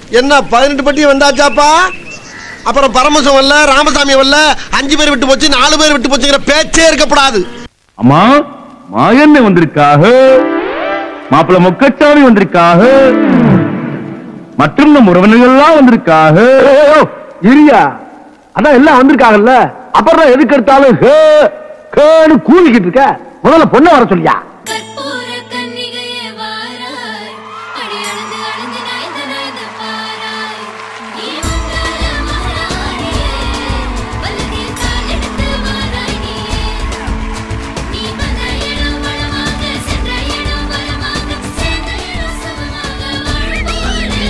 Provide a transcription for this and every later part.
என்ன பதினெட்டு பட்டி வந்தாச்சாப்பா அப்புறம் பரமசம் வரல ராமசாமி வரல அஞ்சு பேர் விட்டு போச்சு நாலு பேர் விட்டு போச்சுங்கிற பேச்சே இருக்கப்படாது அம்மா மாயண்ண வந்திருக்காக மாப்பிள்ள முக்கச்சாமி வந்திருக்காக மற்றும் நம் உறவினர்கள்லாம் வந்திருக்காக இரியா அதான் எல்லாம் வந்திருக்காங்கல்ல அப்புறம் எதுக்கு எடுத்தாலும் ஹே ஹேன்னு கூவிக்கிட்டு இருக்க முதல்ல பொண்ணை வர சொல்லியா கற்பூர கன்னிகையே வாராய் அடி அழுது அழுது நயந்து நயந்து பாராய் நீ வந்தால மகாராணியே வலதில் கால் எடுத்து வாராய் நீயே நீ வந்த இடம் வளமாக சென்ற இடம் வளமாக சேர்ந்த இடம் சுகமாக வாழ்வோரே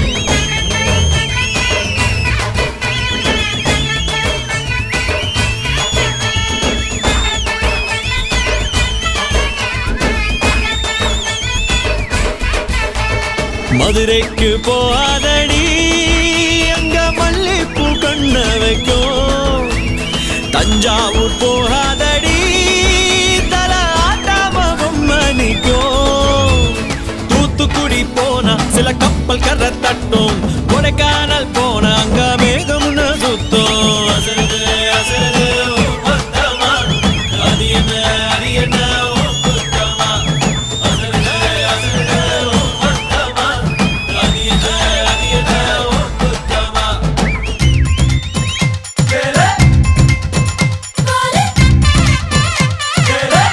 மதுரைக்கு போகாதடி அங்க மல்லிப்பூ கண்ண வைக்கும் தஞ்சாவூர் போகாதடி தல ஆட்டாம பொம்மணிக்கும் தூத்துக்குடி போனா சில கப்பல் கரை தட்டும் கொடைக்கானல் போனா அங்க மேகம்னு சுத்தும் அசருது அசருது ஓ பத்தமா அது என்ன அது என்ன ஓ குத்தமா அசருது அசருது ஓ பத்தமா அது என்ன அது என்ன ஓ குத்தமா கேளு கேளு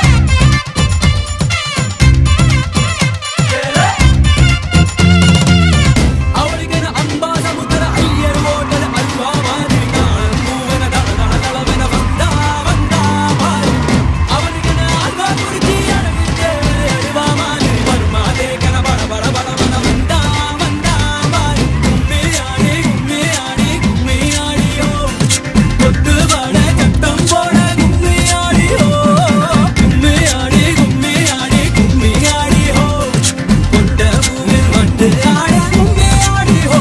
அவருக்கு அம்பா சமுத்திர ஐயர் ஓட்டல் அல்வா மாதிரி காணல் பூவன தள தள தளவென வந்தா வந்தா பாரு அவனுக்கு அல்வா குடிச்சி அடவிட்டு அழுவா மாதிரி வருமா தேக்கன பட பட படவன வந்தா வந்தா பாரு கும்மி ஆடி கும்மி ஆடி கும்மி ஆடியோ கொத்து வட சட்டம் போட கும்மி ஆடியோ கும்மி ஆடி கும்மி ஆடி கும்மி ஆடியோ கொண்ட பூவில் வந்து ஆட கும்மி ஆடியோ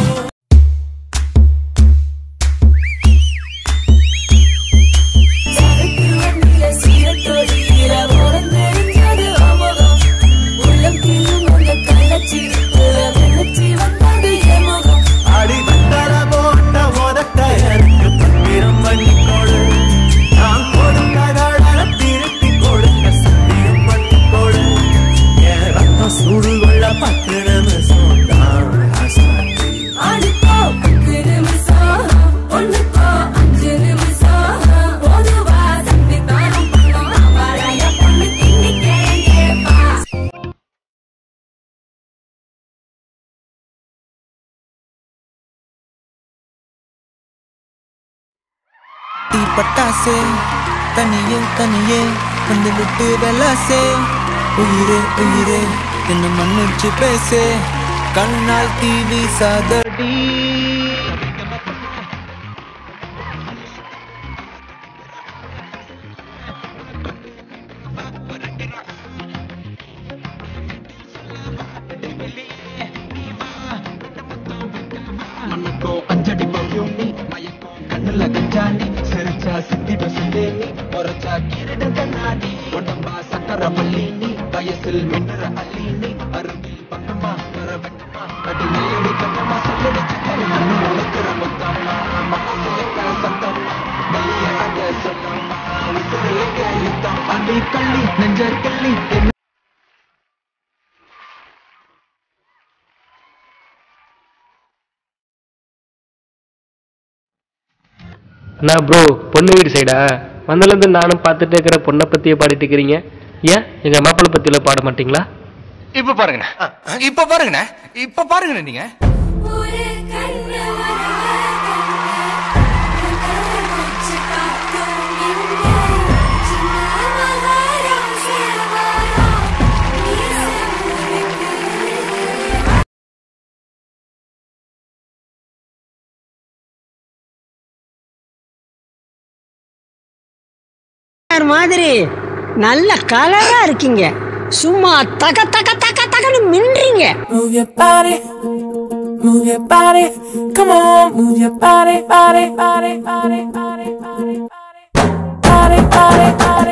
சரக்கு வண்டியில சீரத்தொழியில உறந்தெறிஞ்சது அமுகம் உள்ளம் கிள்ளும் அந்த கள்ளச்சிரிப்புல வெள்ளச்சி வந்தது எமுகம் அடி வந்தட போட்ட உதட்ட எனக்கு பத்திரம் பண்ணி கொடு நான் கொடுத்த கடலை திருப்பி கொடுக்க சத்தியம் பண்ணி கொடு என் ரத்தம் சூடு கொள்ள பத்து நிமிஷம் தான் ஆசாத்தி ஆடிப்போ பத்து நிமிஷம் ஒண்ணுக்கோ அஞ்சு நிமிஷம் பொதுவா சக்தி தானம் பண்ணோம் அவளைய பொண்ணு திண்ணி கேப்பா தீ பட்டாசே தனியே தனியே வந்து விட்டு வெலாசே உயிரே உயிரே என்ன மன்னிச்சு பேசே கண்ணால் தீ வீசாதடி மண்ணுக்கும் அஞ்சடி பையும் நீ மயக்கும் கண்ணுல கஞ்சாணி சிரிச்சா சித்திட சுந்தேனி முறைச்சா கிரட கண்ணாடி உடம்பா சக்கர மல்லி நீ வயசில் மின்னுற அள்ளி நீ அருகில் பக்கமா வர வெட்டமா அடி நெல்லடி கண்ணமா சொல்லடி சக்கர மண்ணு உழைக்கிற மொத்தமா மனசுல சத்தமா வெளிய அங்க சொல்லமா உசுரேக யுத்தம் அடி கள்ளி நெஞ்ச கள்ளி என்ன நான் ப்ரோ பொண்ணு வீடு சைடா வந்ததுலேருந்து நானும் பார்த்துட்டு இருக்கிற பொண்ணை பற்றியே பாடிட்டு இருக்கிறீங்க ஏன் எங்கள் மாப்பிள்ளை பற்றியில் பாட மாட்டீங்களா இப்ப பாருங்கண்ணே இப்ப பாருங்கண்ணே இப்ப பாருங்கண்ணே நீங்க ஒரு கண்ணு மாதிரி நல்ல கலரா இருக்கீங்க சும்மா தக தக தக தகன்னு மின்றீங்க Move your body, move your body, come on, move your body, body, body, body, body, body, body, body, body,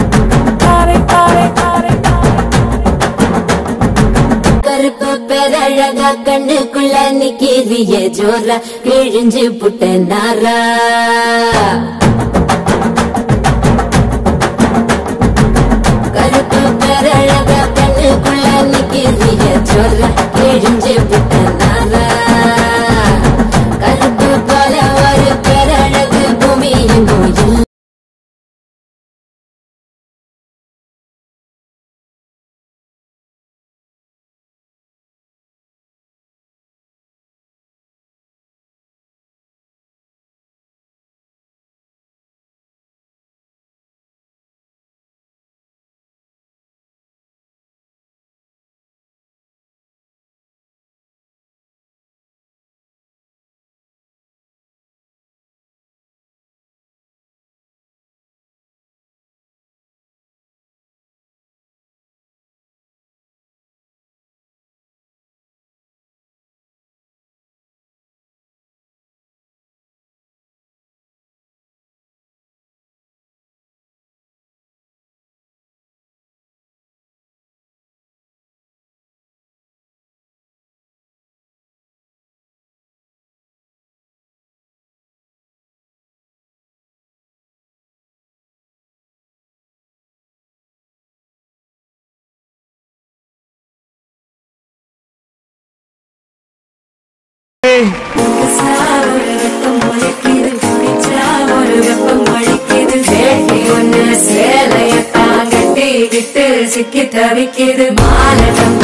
body, body, body, கருப்பு பெரடி பேரழகா கண்ணுக்குள்ள நிக்கிறிய ஜோரா கிழிஞ்சு புட்ட நாரா கருப்பு பேரழகா கண்ணுக்குள்ள நிக்கிறிய ஜோரா கிழிஞ்சு புட்ட நாரா கருப்பு போல ஒரு பேரழகு பூமி எங்கும் இல்லை சிக்கி தவிக்குது மாலட்டம்